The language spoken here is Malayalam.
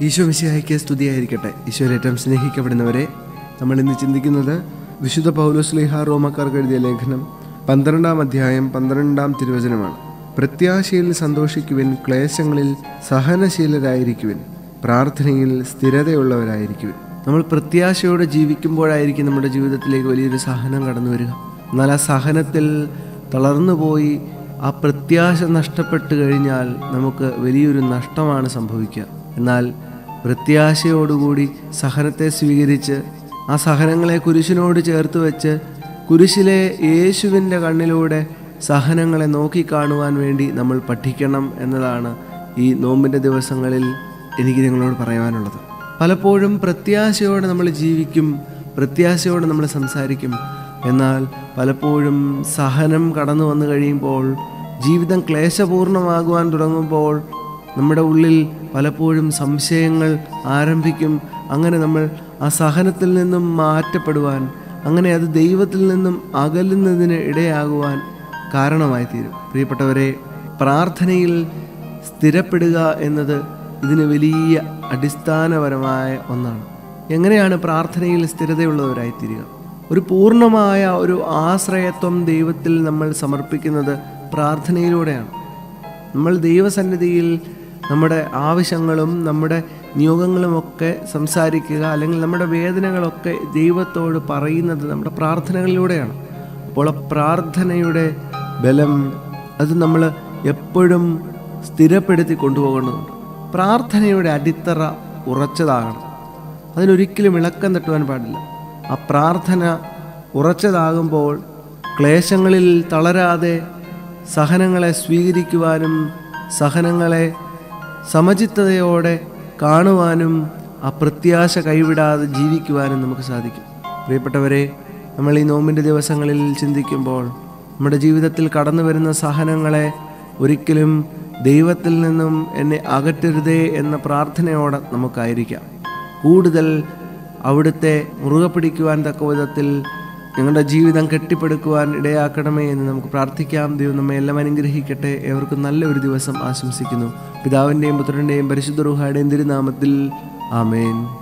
ഈശോ മിശിഹായ്ക്ക് സ്തുതിയായിരിക്കട്ടെ ഈശോയിൽ ഏറ്റവും സ്നേഹിക്കപ്പെടുന്നവരെ നമ്മൾ ഇന്ന് ചിന്തിക്കുന്നത് വിശുദ്ധ പൗലോസ്ലിഹ റോമക്കാർക്ക് എഴുതിയ ലേഖനം പന്ത്രണ്ടാം അധ്യായം പന്ത്രണ്ടാം തിരുവചനമാണ് പ്രത്യാശയിൽ സന്തോഷിക്കുവിൻ ക്ലേശങ്ങളിൽ സഹനശീലരായിരിക്കുവിൻ പ്രാർത്ഥനയിൽ സ്ഥിരതയുള്ളവരായിരിക്കുവിൻ നമ്മൾ പ്രത്യാശയോടെ ജീവിക്കുമ്പോഴായിരിക്കും നമ്മുടെ ജീവിതത്തിലേക്ക് വലിയൊരു സഹനം കടന്നു വരിക എന്നാൽ ആ സഹനത്തിൽ തളർന്നുപോയി ആ പ്രത്യാശ നഷ്ടപ്പെട്ടു കഴിഞ്ഞാൽ നമുക്ക് വലിയൊരു നഷ്ടമാണ് സംഭവിക്കുക എന്നാൽ പ്രത്യാശയോടുകൂടി സഹനത്തെ സ്വീകരിച്ച് ആ സഹനങ്ങളെ കുരിശിനോട് ചേർത്ത് വെച്ച് കുരിശിലെ യേശുവിൻ്റെ കണ്ണിലൂടെ സഹനങ്ങളെ നോക്കിക്കാണുവാൻ വേണ്ടി നമ്മൾ പഠിക്കണം എന്നതാണ് ഈ നോമ്പിൻ്റെ ദിവസങ്ങളിൽ എനിക്ക് നിങ്ങളോട് പറയാനുള്ളത് പലപ്പോഴും പ്രത്യാശയോടെ നമ്മൾ ജീവിക്കും പ്രത്യാശയോടെ നമ്മൾ സംസാരിക്കും എന്നാൽ പലപ്പോഴും സഹനം കടന്നു വന്നു കഴിയുമ്പോൾ ജീവിതം ക്ലേശപൂർണ്ണമാകുവാൻ തുടങ്ങുമ്പോൾ നമ്മുടെ ഉള്ളിൽ പലപ്പോഴും സംശയങ്ങൾ ആരംഭിക്കും അങ്ങനെ നമ്മൾ ആ സഹനത്തിൽ നിന്നും മാറ്റപ്പെടുവാൻ അങ്ങനെ അത് ദൈവത്തിൽ നിന്നും അകലുന്നതിന് ഇടയാകുവാൻ കാരണമായി തീരും പ്രിയപ്പെട്ടവരെ പ്രാർത്ഥനയിൽ സ്ഥിരപ്പെടുക എന്നത് ഇതിന് വലിയ അടിസ്ഥാനപരമായ ഒന്നാണ് എങ്ങനെയാണ് പ്രാർത്ഥനയിൽ സ്ഥിരതയുള്ളവരായിത്തീരുക ഒരു പൂർണ്ണമായ ഒരു ആശ്രയത്വം ദൈവത്തിൽ നമ്മൾ സമർപ്പിക്കുന്നത് പ്രാർത്ഥനയിലൂടെയാണ് നമ്മൾ ദൈവസന്നിധിയിൽ നമ്മുടെ ആവശ്യങ്ങളും നമ്മുടെ നിയോഗങ്ങളുമൊക്കെ സംസാരിക്കുക അല്ലെങ്കിൽ നമ്മുടെ വേദനകളൊക്കെ ദൈവത്തോട് പറയുന്നത് നമ്മുടെ പ്രാർത്ഥനകളിലൂടെയാണ് അപ്പോൾ ആ പ്രാർത്ഥനയുടെ ബലം അത് നമ്മൾ എപ്പോഴും സ്ഥിരപ്പെടുത്തി കൊണ്ടുപോകേണ്ടതുണ്ട് പ്രാർത്ഥനയുടെ അടിത്തറ ഉറച്ചതാകണം അതിനൊരിക്കലും ഇളക്കം തട്ടുവാൻ പാടില്ല ആ പ്രാർത്ഥന ഉറച്ചതാകുമ്പോൾ ക്ലേശങ്ങളിൽ തളരാതെ സഹനങ്ങളെ സ്വീകരിക്കുവാനും സഹനങ്ങളെ സമചിത്തതയോടെ കാണുവാനും ആ പ്രത്യാശ കൈവിടാതെ ജീവിക്കുവാനും നമുക്ക് സാധിക്കും പ്രിയപ്പെട്ടവരെ നമ്മൾ ഈ നോമ്പിൻ്റെ ദിവസങ്ങളിൽ ചിന്തിക്കുമ്പോൾ നമ്മുടെ ജീവിതത്തിൽ കടന്നു വരുന്ന സഹനങ്ങളെ ഒരിക്കലും ദൈവത്തിൽ നിന്നും എന്നെ അകറ്റരുതേ എന്ന പ്രാർത്ഥനയോടെ നമുക്കായിരിക്കാം കൂടുതൽ അവിടുത്തെ മുറുകെ പിടിക്കുവാൻ തക്ക വിധത്തിൽ ഞങ്ങളുടെ ജീവിതം കെട്ടിപ്പടുക്കുവാൻ ഇടയാക്കണമേ എന്ന് നമുക്ക് പ്രാർത്ഥിക്കാം ദൈവം നമ്മെ എല്ലാം അനുഗ്രഹിക്കട്ടെ ഏവർക്കും നല്ലൊരു ദിവസം ആശംസിക്കുന്നു പിതാവിൻ്റെയും പുത്രൻ്റെയും പരിശുദ്ധ റുഹായുടെയും തിരുനാമത്തിൽ ആമേൻ